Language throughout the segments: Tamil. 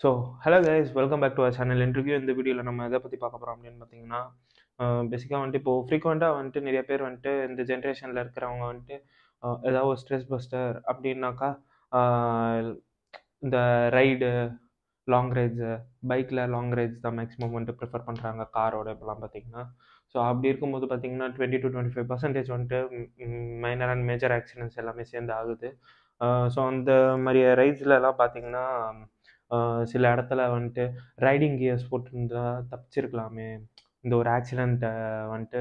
So hello guys welcome back to our channel interview இந்த வீடியோவில் நம்ம எதை பற்றி பார்க்க போகிறோம் அப்படின்னு பார்த்தீங்கன்னா பேசிக்காக வந்துட்டு இப்போது ஃப்ரீக்வெண்ட்டாக வந்துட்டு நிறைய பேர் வந்துட்டு இந்த ஜென்ரேஷனில் இருக்கிறவங்க வந்துட்டு அஹ், ஏதாவது ஒரு ஸ்ட்ரெஸ் பஸ்டர் அப்படின்னாக்கா அஹ், இந்த ரைடு லாங் ரைட்ஸு பைக்கில் லாங் ரைட்ஸ் தான் மேக்ஸிமம் வந்துட்டு ப்ரிஃபர் பண்ணுறாங்க காரோட இப்போலாம் பார்த்தீங்கன்னா ஸோ அப்படி இருக்கும்போது பார்த்தீங்கன்னா twenty to twenty five percentage வந்துட்டு மைனர் அண்ட் மேஜர் ஆக்சிடென்ட்ஸ் எல்லாமே சேர்ந்து ஆகுது ஸோ அந்த மாதிரி ரைட்ஸ்லலாம் பார்த்தீங்கன்னா ஆஹ் சில இடத்துல வந்துட்டு ரைடிங் கியர்ஸ் போட்டிருந்தா தப்பிச்சிருக்கலாமே இந்த ஒரு ஆக்சிடெண்ட்டை வந்துட்டு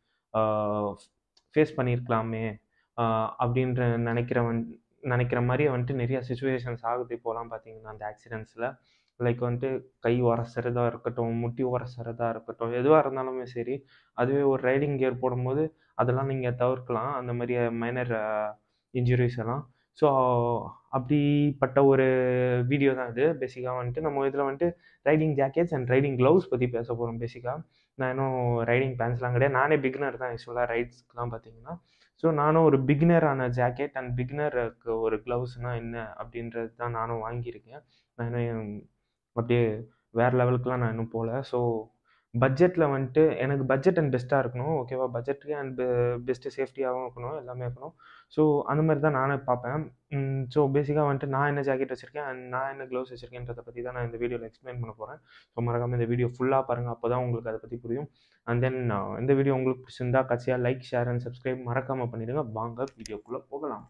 ஃபேஸ் பண்ணியிருக்கலாமே ஆஹ் அப்படின்ற நினைக்கிறவன் நினைக்கிற மாதிரி வந்துட்டு நிறைய சுச்சுவேஷன்ஸ் ஆகுது இப்போலாம் பார்த்தீங்கன்னா அந்த ஆக்சிடெண்ட்ஸில் லைக் வந்துட்டு கை உரசுறதா இருக்கட்டும் முட்டி உரசுறதா இருக்கட்டும் எதுவாக இருந்தாலுமே சரி அதுவே ஒரு ரைடிங் கியர் போடும்போது அதெல்லாம் நீங்கள் தவிர்க்கலாம் அந்த மாதிரி மைனர் இன்ஜுரிஸ் எல்லாம் ஸோ அப்படிப்பட்ட ஒரு வீடியோ தான் இது பேசிக்காக வந்துட்டு நம்ம இதில் வந்துட்டு riding jackets and riding gloves பற்றி பேச போகிறோம் பேசிக்காக நான் இன்னும் ரைடிங் பேண்ட்ஸ்லாம் கிடையாது நானே பிகினர் தான் ஆக்சுவலாக ரைட்ஸ்க்குலாம் பார்த்தீங்கன்னா ஸோ நானும் ஒரு பிகினரான ஜாக்கெட் அண்ட் பிகினருக்கு ஒரு க்ளவுஸ்னால் என்ன அப்படின்றது தான் நானும் வாங்கியிருக்கேன் நான் இன்னும் அப்படியே வேறு லெவலுக்குலாம் நான் இன்னும் போகல ஸோ பட்ஜெட்டில் வந்துட்டு எனக்கு பட்ஜெட் அண்ட் பெஸ்ட்டாக இருக்கணும் ஓகேவா பட்ஜெட்டுக்கு அண்ட் பெஸ்ட்டு சேஃப்டியாகவும் இருக்கணும் எல்லாமே இருக்கணும் ஸோ அந்த மாதிரி தான் நானே பார்ப்பேன் ஸோ பேசிக்காக வந்துட்டு நான் என்ன ஜாக்கெட் வச்சுருக்கேன் அண்ட் நான் என்ன க்ளவுஸ் வச்சுருக்கேன்றதை பற்றி தான் நான் இந்த வீடியோவில் எக்ஸ்பிளைன் பண்ண போகிறேன் ஸோ மறக்காமல் இந்த வீடியோ ஃபுல்லாக பாருங்கள் அப்போ தான் உங்களுக்கு அதை பற்றி புரியும் அண்ட் தென் இந்த வீடியோ உங்களுக்கு பிடிச்சிருந்தா கட்சியாக லைக் ஷேர் அண்ட் சப்ஸ்கிரைப் மறக்காமல் பண்ணிடுங்க வாங்க வீடியோக்குள்ளே போகலாம்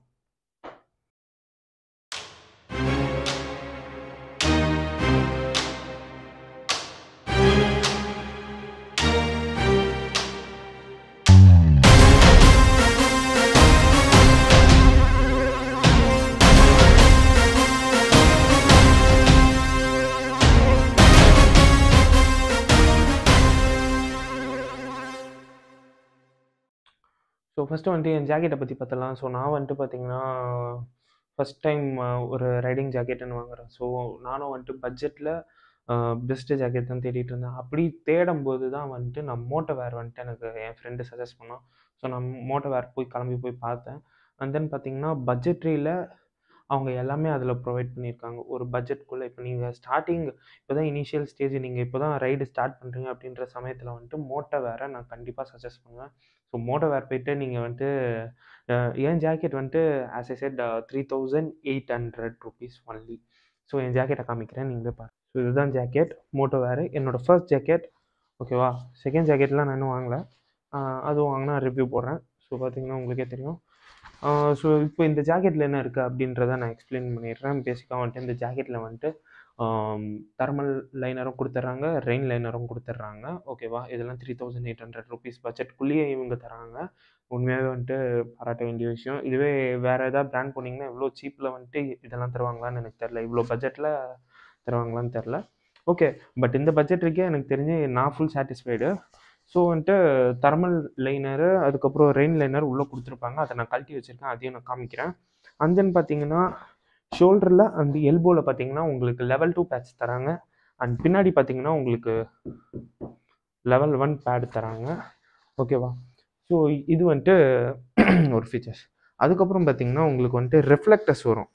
ஸோ ஃபஸ்ட்டு வந்துட்டு என் ஜாக்கெட்டை பற்றி பார்த்தலாம் ஸோ நான் வந்துட்டு பார்த்தீங்கன்னா ஃபஸ்ட் டைம் ஒரு ரைடிங் ஜாக்கெட்டுன்னு வாங்குறேன் ஸோ நானும் வந்துட்டு பட்ஜெட்டில் பெஸ்ட்டு ஜாக்கெட் தான் தேடிட்டு இருந்தேன் அப்படி தேடும்போது தான் வந்துட்டு நான் மோட்டோ வேர் வந்துட்டு எனக்கு என் ஃப்ரெண்டு சஜஸ்ட் பண்ணான் ஸோ நான் மோட்டோ வேர் போய் கிளம்பி போய் பார்த்தேன் அண்ட் தென் பார்த்தீங்கன்னா பட்ஜெட்ரியில் அவங்க எல்லாமே அதில் ப்ரொவைட் பண்ணியிருக்காங்க ஒரு பட்ஜெட்குள்ளே இப்போ நீங்கள் ஸ்டார்டிங் இப்போ தான் இனிஷியல் ஸ்டேஜ் நீங்கள் இப்போ தான் ரைடு ஸ்டார்ட் பண்ணுறீங்க அப்படின்ற சமயத்தில் வந்துட்டு மோட்டோ வேரை நான் கண்டிப்பாக சஜஸ்ட் பண்ணுவேன் ஸோ மோட்டோ வேர் போயிட்டு நீங்கள் வந்துட்டு அஹ், என் ஜாக்கெட் வந்துட்டு as I said three thousand eight hundred rupees only so என் ஜாக்கெட்டை காமிக்கிறேன் நீங்களே பாருங்க ஸோ இதுதான் ஜாக்கெட் மோட்டோ வேறு என்னோடய ஃபர்ஸ்ட் ஜாக்கெட் ஓகேவா செகண்ட் ஜாக்கெட்லாம் நான் இன்னும் வாங்கலை அஹ், அதுவும் வாங்கினா ரிவ்யூ போடுறேன் ஸோ பார்த்தீங்கன்னா உங்களுக்கே தெரியும் ஸோ இப்போ இந்த ஜாக்கெட்டில் என்ன இருக்குது அப்படின்றத நான் எக்ஸ்பிளைன் பண்ணிடுறேன் பேசிக்காக வந்துட்டு இந்த ஜாக்கெட்டில் வந்துட்டு தெர்மல் லைனரும் கொடுத்துட்றாங்க ரெயின் லைனரும் கொடுத்துட்றாங்க ஓகேவா இதெல்லாம் three thousand eight hundred rupees பட்ஜெட்குள்ளேயே இவங்க தராங்க உண்மையாகவே வந்துட்டு பாராட்ட வேண்டிய விஷயம் இதுவே வேறு ஏதாவது பிராண்ட் போனீங்கன்னா இவ்வளோ சீப்பில் வந்துட்டு இதெல்லாம் தருவாங்களான்னு எனக்கு தெரில இவ்வளோ பட்ஜெட்டில் தருவாங்களான்னு தெரில ஓகே பட் இந்த பட்ஜெட்டுக்கே எனக்கு தெரிஞ்சு நான் ஃபுல் சாட்டிஸ்ஃபைடு ஸோ வந்துட்டு தெர்மல் லைனரு அதுக்கப்புறம் ரெயின் லைனர் உள்ளே கொடுத்துருப்பாங்க அதை நான் கழட்டி வச்சுருக்கேன் அதையும் நான் காமிக்கிறேன் அண்ட் தென் பார்த்தீங்கன்னா ஷோல்டரில் அண்ட் எல்போவில் பார்த்தீங்கன்னா உங்களுக்கு லெவல் டூ பேட்ச் தராங்க அண்ட் பின்னாடி பார்த்தீங்கன்னா உங்களுக்கு லெவல் ஒன் பேட் தராங்க ஓகேவா ஸோ இது வந்துட்டு ஒரு ஃபீச்சர்ஸ் அதுக்கப்புறம் பார்த்தீங்கன்னா உங்களுக்கு வந்துட்டு ரிஃப்ளெக்டர்ஸ் வரும்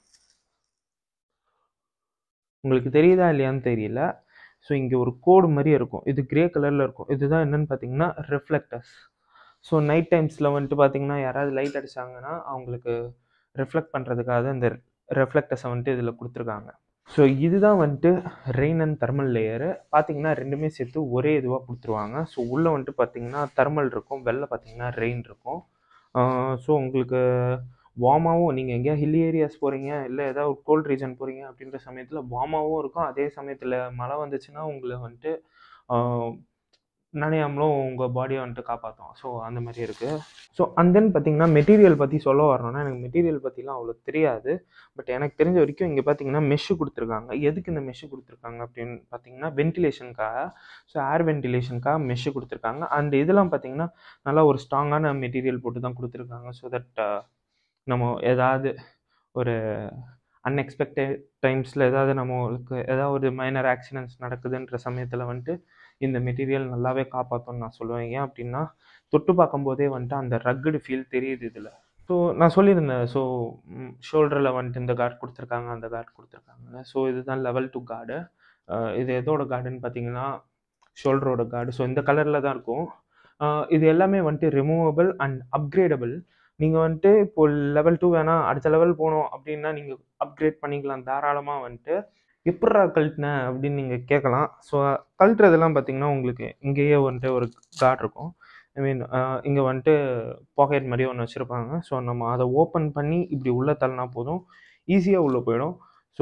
உங்களுக்கு தெரியுதா இல்லையான்னு தெரியல ஸோ இங்கே ஒரு கோடு மாதிரி இருக்கும் இது கிரே கலரில் இருக்கும் இதுதான் என்னன்னு பார்த்தீங்கன்னா ரிஃப்ளெக்டர்ஸ் ஸோ நைட் டைம்ஸில் வந்துட்டு பார்த்தீங்கன்னா யாராவது லைட் அடிச்சாங்கன்னா அவங்களுக்கு ரிஃப்ளெக்ட் பண்ணுறதுக்காக இந்த ரெஃப்ளெக்டர்ஸை வந்துட்டு இதில் கொடுத்துருக்காங்க ஸோ இதுதான் வந்துட்டு ரெயின் அண்ட் தெர்மல் லேயரு பார்த்தீங்கன்னா ரெண்டுமே சேர்த்து ஒரே இதுவாக கொடுத்துருவாங்க ஸோ உள்ளே வந்துட்டு பார்த்தீங்கன்னா தெர்மல் இருக்கும் வெளில பார்த்தீங்கன்னா ரெயின் இருக்கும் ஸோ உங்களுக்கு வார்மாகவும் நீங்கள் எங்கேயா ஹில் ஏரியாஸ் போகிறீங்க இல்லை ஏதாவது ஒரு கோல்ட் ரீஜன் போகிறீங்க அப்படின்ற சமயத்தில் வார்மாகவும் இருக்கும் அதே சமயத்தில் மழை வந்துச்சுன்னா உங்களை வந்துட்டு ஆஹ், நனையாமலும் உங்கள் பாடியை வந்துட்டு காப்பாற்றும் ஸோ அந்த மாதிரி இருக்குது ஸோ அண்ட் தென் பார்த்தீங்கன்னா மெட்டீரியல் பற்றி சொல்ல வரணும்னா எனக்கு மெட்டீரியல் பற்றிலாம் அவ்வளோ தெரியாது பட் எனக்கு தெரிஞ்ச வரைக்கும் இங்கே பார்த்தீங்கன்னா மெஷ்ஷு கொடுத்துருக்காங்க எதுக்கு இந்த மெஷ்ஷு கொடுத்துருக்காங்க அப்படின்னு பார்த்தீங்கன்னா வென்டிலேஷனுக்காக ஸோ ஏர் வென்டிலேஷனுக்காக மெஷ்ஷு கொடுத்துருக்காங்க அண்ட் இதெல்லாம் பார்த்தீங்கன்னா நல்லா ஒரு ஸ்ட்ராங்கான மெட்டீரியல் போட்டு தான் கொடுத்துருக்காங்க ஸோ தட் நம்ம ஏதாவது ஒரு அன்எக்ஸ்பெக்டட் டைம்ஸில் ஏதாவது நம்மளுக்கு ஏதாவது ஒரு மைனர் ஆக்சிடென்ட்ஸ் நடக்குதுன்ற சமயத்தில் வந்துட்டு இந்த மெட்டீரியல் நல்லாவே காப்பாற்றும்னு நான் சொல்லுவேன் ஏன் அப்படின்னா தொட்டு பார்க்கும்போதே வந்துட்டு அந்த ரக்குடு ஃபீல் தெரியுது இதில் ஸோ நான் சொல்லியிருந்தேன் ஸோ ஷோல்டரில் வந்துட்டு இந்த கார்டு கொடுத்துருக்காங்க அந்த கார்டு கொடுத்துருக்காங்க ஸோ இதுதான் லெவல் டூ கார்டு அஹ் இது எதோட கார்டுன்னு பார்த்தீங்கன்னா ஷோல்டரோட கார்டு ஸோ இந்த கலரில் தான் இருக்கும் அஹ் இது எல்லாமே வந்துட்டு ரிமூவபிள் அண்ட் அப்கிரேடபிள் நீங்கள் வந்துட்டு இப்போ லெவல் டூ வேணாம் அடுத்த லெவல் போகணும் அப்படின்னா நீங்கள் அப்கிரேட் பண்ணிக்கலாம் தாராளமாக வந்துட்டு எப்பட்றா கழட்டின அப்படின்னு நீங்கள் கேட்கலாம் ஸோ கழட்டுறதெல்லாம் பார்த்தீங்கன்னா உங்களுக்கு இங்கேயே வந்துட்டு ஒரு கார்டு இருக்கும் ஐ மீன் இங்கே வந்துட்டு பாக்கெட் மாதிரி ஒன்று வச்சுருப்பாங்க ஸோ நம்ம அதை ஓப்பன் பண்ணி இப்படி உள்ளே தள்ளினா போதும் ஈஸியாக உள்ளே போயிடும் ஸோ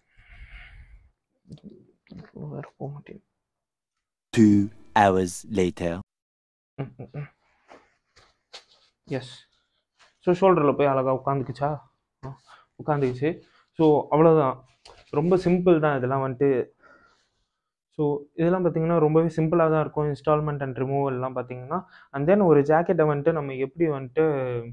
வேறு போக மாட்டேன் Two hours later. Yes so ஷோல்டரில் போய் அழகாக உட்காந்துக்குச்சா உட்காந்துக்குச்சு ஸோ அவ்வளோதான் ரொம்ப சிம்பிள் தான் இதெல்லாம் வந்துட்டு ஸோ இதெல்லாம் பார்த்தீங்கன்னா ரொம்பவே சிம்பிளாக தான் இருக்கும் இன்ஸ்டால்மெண்ட் அண்ட் ரிமூவல்லாம் பார்த்தீங்கன்னா அண்ட் தென் ஒரு ஜாக்கெட்டை வந்துட்டு நம்ம எப்படி வந்துட்டு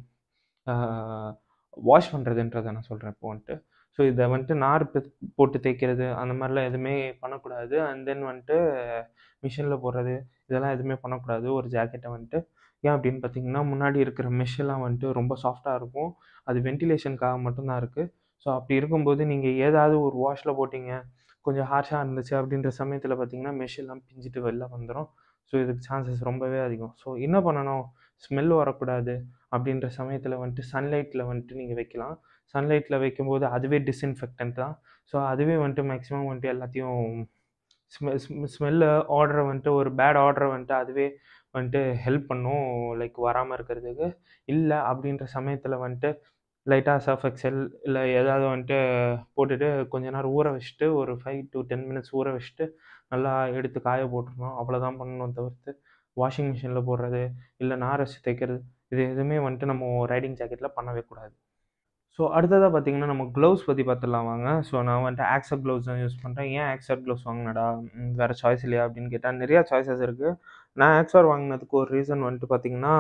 வாஷ் பண்ணுறதுன்றதை நான் சொல்கிறேன் இப்போ வந்துட்டு ஸோ இதை வந்துட்டு நார் பி- போட்டு தேய்க்கிறது அந்த மாதிரிலாம் எதுவுமே பண்ணக்கூடாது அண்ட் தென் வந்துட்டு மிஷினில் போடுறது இதெல்லாம் எதுவுமே பண்ணக்கூடாது ஒரு ஜாக்கெட்டை வந்துட்டு ஏன் அப்படின்னு பார்த்தீங்கன்னா முன்னாடி இருக்கிற மெஷ்ஷெல்லாம் வந்துட்டு ரொம்ப சாஃப்டாக இருக்கும் அது வென்டிலேஷனுக்காக மட்டும்தான் இருக்குது ஸோ அப்படி இருக்கும்போது நீங்கள் ஏதாவது ஒரு வாஷில் போட்டீங்க கொஞ்சம் ஹார்ஷாக இருந்துச்சு அப்படின்ற சமயத்தில் பார்த்தீங்கன்னா மெஷ் எல்லாம் பிஞ்சிட்டு வெளில வந்துடும் ஸோ இதுக்கு சான்சஸ் ரொம்பவே அதிகம் ஸோ என்ன பண்ணணும் ஸ்மெல் வரக்கூடாது அப்படின்ற சமயத்தில் வந்துட்டு சன்லைட்டில் வந்துட்டு நீங்கள் வைக்கலாம் சன்லைட்டில் வைக்கும்போது அதுவே டிஸ்இன்ஃபெக்டன்ட் தான் ஸோ அதுவே வந்துட்டு மேக்ஸிமம் வந்துட்டு எல்லாத்தையும் ஸ்மெ ஸ்மெல்லு ஆர்டரை வந்துட்டு ஒரு பேட் ஆர்டரை வந்துட்டு அதுவே வந்துட்டு ஹெல்ப் பண்ணும் லைக் வராமல் இருக்கிறதுக்கு இல்லை அப்படின்ற சமயத்தில் வந்துட்டு லைட்டாக சர்ஃப் எக்ஸல் இல்லை ஏதாவது வந்துட்டு போட்டுட்டு கொஞ்ச நேரம் ஊற வச்சுட்டு ஒரு ஃபைவ் டு டென் மினிட்ஸ் ஊற வச்சுட்டு நல்லா எடுத்து காய போட்டுருணும் அவ்வளோதான் பண்ணணும் தவிர்த்து வாஷிங் மிஷினில் போடுறது இல்லை நார் வச்சு தைக்கிறது இது எதுவுமே வந்துட்டு நம்ம ரைடிங் ஜாக்கெட்டில் பண்ணவே கூடாது ஸோ அடுத்ததாக பார்த்தீங்கன்னா நம்ம க்ளவுஸ் பற்றி பார்த்துடலாம் வாங்க ஸோ நான் வந்துட்டு ஆக்சர் க்ளவுஸ் தான் யூஸ் பண்ணுறேன் ஏன் ஆக்சர் க்ளவுஸ் வாங்கினடா ம், வேறு சாய்ஸ் இல்லையா அப்படின்னு கேட்டால் நிறையா சாய்ஸஸ் இருக்குது நான் ஆக்சர் வாங்கினதுக்கு ஒரு ரீசன் வந்துட்டு பார்த்தீங்கன்னா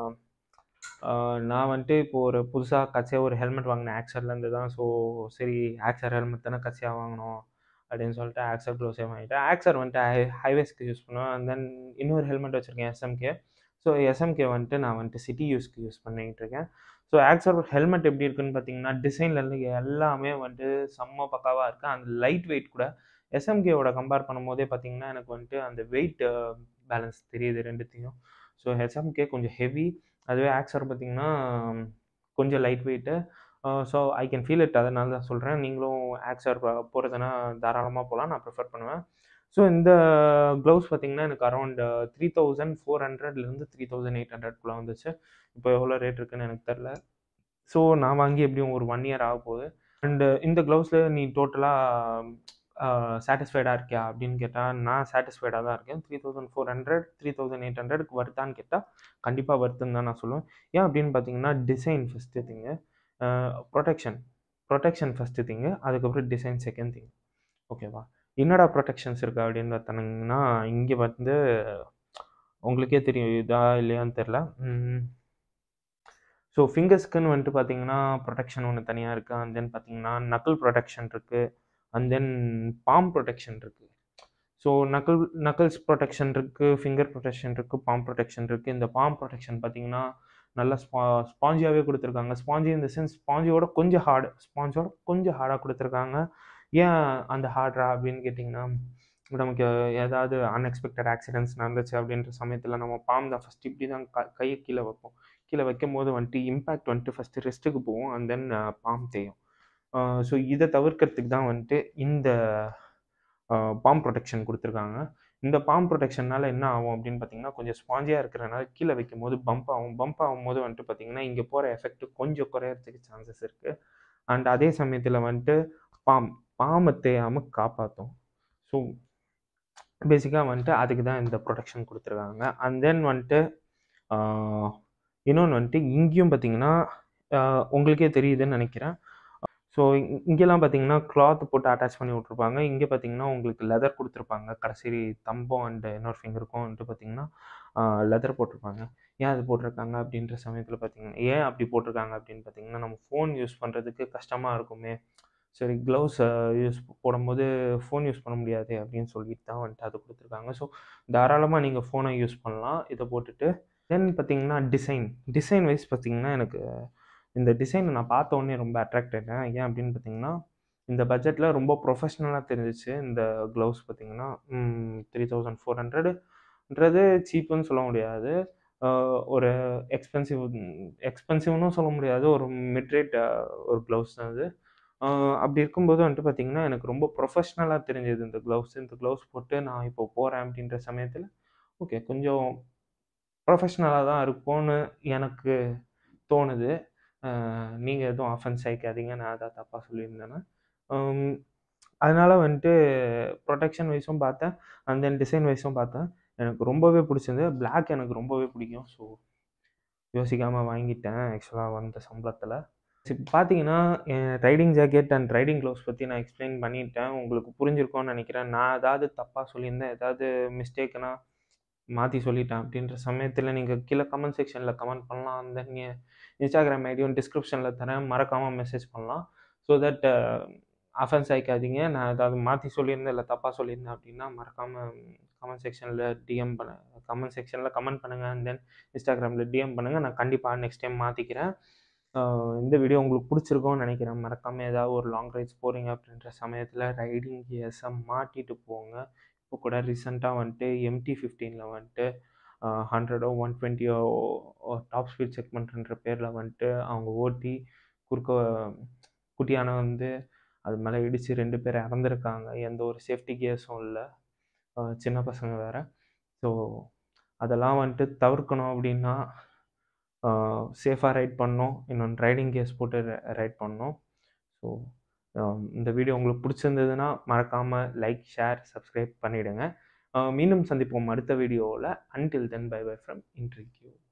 ஆஹ் நான் வந்துட்டு இப்போ ஒரு புதுசாக கட்சியாக ஒரு ஹெல்மெட் வாங்கினேன் ஆக்சர்லேருந்து தான் ஸோ சரி ஆக்சர் ஹெல்மெட் தானே கட்சியாக வாங்கணும் அப்படின்னு சொல்லிட்டு ஆக்சர் க்ளோஸே வாங்கிட்டேன் ஆக்சர் வந்துட்டு ஹை ஹைவேஸ்க்கு யூஸ் பண்ணுவேன் அண்ட் தென் இன்னொரு ஹெல்மெட் வச்சுருக்கேன் எஸ்எம்கே ஸோ எஸ்எம்கே வந்துட்டு நான் வந்துட்டு சிட்டி யூஸ்க்கு யூஸ் பண்ணிக்கிட்டு இருக்கேன் ஸோ ஆக்சர் ஹெல்மெட் எப்படி இருக்குன்னு பார்த்தீங்கன்னா டிசைன்லேருந்து எல்லாமே வந்துட்டு செம்ம பக்காவாக இருக்குது அந்த லைட் வெயிட் கூட எஸ்எம்கேவோட கம்பேர் பண்ணும்போதே பார்த்தீங்கன்னா எனக்கு வந்துட்டு அந்த வெயிட் பேலன்ஸ் தெரியுது ரெண்டுத்தையும் ஸோ எஸ்எம்கே கொஞ்சம் ஹெவி அதுவே ஆக்சர் பார்த்தீங்கன்னா கொஞ்சம் light weight so I can feel it அதனால தான் சொல்கிறேன் நீங்களும் ஆக்சர் போகிறதுனா தாராளமாக போகலாம் நான் ப்ரிஃபர் பண்ணுவேன் ஸோ இந்த க்ளவுஸ் பார்த்தீங்கன்னா எனக்கு அரௌண்ட் த்ரீ தௌசண்ட் ஃபோர் ஹண்ட்ரட்லேருந்து த்ரீ தௌசண்ட் எயிட் ஹண்ட்ரட்குள்ளே வந்துச்சு இப்போ எவ்வளோ ரேட் இருக்குன்னு எனக்கு தெரில ஸோ நான் வாங்கி எப்படியும் ஒரு ஒன் இயர் ஆக போகுது அண்டு இந்த க்ளவுஸில் நீ டோட்டலாக சாட்டிஸ்ஃபைடாக இருக்கியா அப்படின்னு கேட்டால் நான் சாட்டிஸ்ஃபைடாக தான் இருக்கேன் three thousand four hundred three thousand eight ஹண்ட்ரட்க்கு வருதான்னு கேட்டால் கண்டிப்பாக வருதுன்னு தான் நான் சொல்லுவேன் ஏன் அப்படின்னு பார்த்தீங்கன்னா design first thing protection protection first thing அதுக்கப்புறம் டிசைன் செகண்ட் திங் ஓகேவா என்னடா ப்ரொடெக்ஷன்ஸ் இருக்குது அப்படின்னு பார்த்தாங்கன்னா இங்கே வந்து உங்களுக்கே தெரியும் இதா இல்லையான்னு தெரில ஸோ ஃபிங்கர்ஸ்க்குன்னு வந்துட்டு பார்த்தீங்கன்னா ப்ரொடெக்ஷன் ஒன்று தனியாக இருக்குது அண்ட் தென் பார்த்தீங்கன்னா நக்கல் ப்ரொடெக்ஷன் இருக்குது அண்ட் தென் பாம் ப்ரொடெக்ஷன் இருக்குது ஸோ நக்கல் நக்கல்ஸ் ப்ரொடெக்ஷன் இருக்குது ஃபிங்கர் ப்ரொடெக்ஷன் இருக்குது பாம் ப்ரொடெக்ஷன் இருக்குது இந்த பாம் ப்ரொடெக்ஷன் பார்த்தீங்கன்னா நல்லா ஸ்பா ஸ்பாஞ்சியாகவே கொடுத்துருக்காங்க ஸ்பாஞ்சி இந்த சென்ஸ் ஸ்பாஞ்சியோட கொஞ்சம் ஹார்டு ஸ்பாஞ்சோட கொஞ்சம் ஹார்டாக கொடுத்துருக்காங்க ஏன் அந்த ஹார்ட்ரா அப்படின்னு கேட்டிங்கன்னா நமக்கு ஏதாவது அன்எக்ஸ்பெக்டட் ஆக்சிடென்ட்ஸ் நடந்துச்சு அப்படின்ற சமயத்தில் நம்ம பாம் தான் ஃபஸ்ட் இப்படி தான் க கையை கீழே வைப்போம் கீழே வைக்கும் போது வந்துட்டு இம்பேக்ட் வந்துட்டு ஃபஸ்ட்டு ரெஸ்ட்டுக்கு போகும் அண்ட் தென் பாம் தேயும் ஸோ இதை தவிர்க்கிறதுக்கு தான் வந்துட்டு இந்த பாம் ப்ரொடெக்ஷன் கொடுத்துருக்காங்க இந்த பாம் ப்ரொடெக்ஷனால் என்ன ஆகும் அப்படின்னு பார்த்தீங்கன்னா கொஞ்சம் ஸ்பாஞ்சியாக இருக்கிறனால கீழே வைக்கும் போது பம்ப் ஆகும் பம்ப் ஆகும்போது வந்துட்டு பார்த்தீங்கன்னா இங்கே போகிற எஃபெக்ட் கொஞ்சம் குறையறதுக்கு சான்சஸ் இருக்குது அண்ட் அதே சமயத்தில் வந்துட்டு பாம் பாமை தேயாமல் காப்பாற்றும் ஸோ பேசிக்காக வந்துட்டு அதுக்கு தான் இந்த ப்ரொடெக்ஷன் கொடுத்துருக்காங்க அண்ட் தென் வந்துட்டு இன்னொன்று வந்துட்டு இங்கேயும் பார்த்தீங்கன்னா உங்களுக்கே தெரியுதுன்னு நினைக்கிறேன் ஸோ இங்கெல்லாம் பார்த்தீங்கன்னா கிளாத் போட்டு அட்டாச் பண்ணி விட்ருப்பாங்க இங்கே பார்த்தீங்கன்னா உங்களுக்கு லெதர் கொடுத்துருப்பாங்க கடைசி தம்பம் அண்ட் இன்னொரு ஃபிங்கருக்கும் வந்துட்டு பார்த்தீங்கன்னா லெதர் போட்டிருப்பாங்க ஏன் அது போட்டிருக்காங்க அப்படின்ற சமயத்தில் பார்த்தீங்கன்னா ஏன் அப்படி போட்டிருக்காங்க அப்படின்னு பார்த்தீங்கன்னா நம்ம ஃபோன் யூஸ் பண்ணுறதுக்கு கஷ்டமாக இருக்குமே சரி க்ளவுஸ் யூஸ் போடும்போது ஃபோன் யூஸ் பண்ண முடியாது அப்படின்னு சொல்லிட்டு தான் வந்துட்டு அது கொடுத்துருக்காங்க ஸோ தாராளமாக நீங்கள் ஃபோனை யூஸ் பண்ணலாம் இதை போட்டுட்டு தென் பார்த்தீங்கன்னா டிசைன் டிசைன் வைஸ் பார்த்தீங்கன்னா எனக்கு இந்த டிசைனை நான் பார்த்த உடனே ரொம்ப அட்ராக்ட் ஆகிட்டேன் ஏன் அப்படின்னு பார்த்தீங்கன்னா இந்த பட்ஜெட்டில் ரொம்ப ப்ரொஃபஷ்னலாக தெரிஞ்சிச்சு இந்த க்ளவுஸ் பார்த்தீங்கன்னா த்ரீ தௌசண்ட் ஃபோர் ஹண்ட்ரடுன்றது சீப்புன்னு சொல்ல முடியாது ஆஹ் ஒரு எக்ஸ்பென்சிவ் எக்ஸ்பென்சிவ்னும் சொல்ல முடியாது ஒரு மிட்ரேட் ஒரு க்ளவுஸ் தான் அது ஆஹ் அப்படி இருக்கும்போது வந்துட்டு பார்த்தீங்கன்னா எனக்கு ரொம்ப ப்ரொஃபஷ்னலாக தெரிஞ்சது இந்த க்ளவுஸ் இந்த க்ளவுஸ் போட்டு நான் இப்போ போகிறேன் அப்படின்ற சமயத்தில் ஓகே கொஞ்சம் ப்ரொஃபஷ்னலாக தான் இருக்கும்னு எனக்கு தோணுது நீங்கள் எதுவும் அஃபென்ஸ் ஆகிக்காதீங்க நான் அதை தப்பாக சொல்லியிருந்தேன்னா ஆம், அதனால வந்துட்டு ப்ரொடெக்ஷன் வைஸும் பார்த்தேன் அண்ட் தென் டிசைன் வைஸும் பார்த்தேன் எனக்கு ரொம்பவே பிடிச்சிருந்தது Black எனக்கு ரொம்பவே பிடிக்கும் ஸோ யோசிக்காமல் வாங்கிட்டேன் ஆக்சுவலாக வந்த சம்பளத்தில் இப்போ பார்த்தீங்கன்னா என் riding jacket and riding gloves பற்றி நான் எக்ஸ்பிளைன் பண்ணிட்டேன் உங்களுக்கு புரிஞ்சிருக்கும்னு நினைக்கிறேன் நான் ஏதாவது தப்பாக சொல்லியிருந்தேன் ஏதாவது மிஸ்டேக்குனா மாற்றி சொல்லிட்டேன் அப்படின்ற சமயத்தில் நீங்கள் கீழே கமெண்ட் செக்ஷனில் கமெண்ட் பண்ணலாம் அந்த நீங்கள் இன்ஸ்டாகிராம் ஐடியும் டிஸ்கிரிப்ஷனில் தரேன் மறக்காமல் மெசேஜ் பண்ணலாம் ஸோ தட் அஃபென்ஸ் ஆகிக்காதீங்க நான் ஏதாவது மாற்றி சொல்லியிருந்தேன் இல்லை தப்பாக சொல்லியிருந்தேன் அப்படின்னா மறக்காமல் கமெண்ட் செக்ஷனில் டிஎம் பண்ண கமெண்ட் செக்ஷனில் கமெண்ட் பண்ணுங்கள் அண்ட் தென் இன்ஸ்டாகிராமில் டிஎம் பண்ணுங்கள் நான் கண்டிப்பாக நெக்ஸ்ட் டைம் மாற்றிக்கிறேன் இந்த வீடியோ உங்களுக்கு பிடிச்சிருக்கும்னு நினைக்கிறேன் மறக்காமல் ஏதாவது ஒரு லாங் ரைட்ஸ் போகிறீங்க அப்படின்ற சமயத்தில் ரைடிங் கியர்ஸை மாட்டிட்டு போங்க இப்போ கூட ரீசெண்டாக வந்துட்டு எம்டி ஃபிஃப்டீனில் வந்துட்டு ஹண்ட்ரடோ ஒன் டுவெண்ட்டியோ டாப் ஸ்பீட் செக் பண்ணுறன்ற பேரில் வந்துட்டு அவங்க ஓட்டி குறுக்க குட்டியான வந்து அது மேலே இடித்து ரெண்டு பேர் இறந்துருக்காங்க எந்த ஒரு சேஃப்டி கியர்ஸும் இல்லை சின்ன பசங்க வேறு ஸோ அதெல்லாம் வந்துட்டு தவிர்க்கணும் அப்படின்னா சேஃபாக ரைட் பண்ணணும் இன்னொன்று ரைடிங் கேஸ் போட்டு ரைட் பண்ணணும் ஸோ இந்த வீடியோ உங்களுக்கு பிடிச்சிருந்ததுன்னா மறக்காமல் லைக் ஷேர் சப்ஸ்கிரைப் பண்ணிவிடுங்க மீண்டும் சந்திப்போம் அடுத்த வீடியோவில் until then bye bye from இன்ட்ரிக்யூ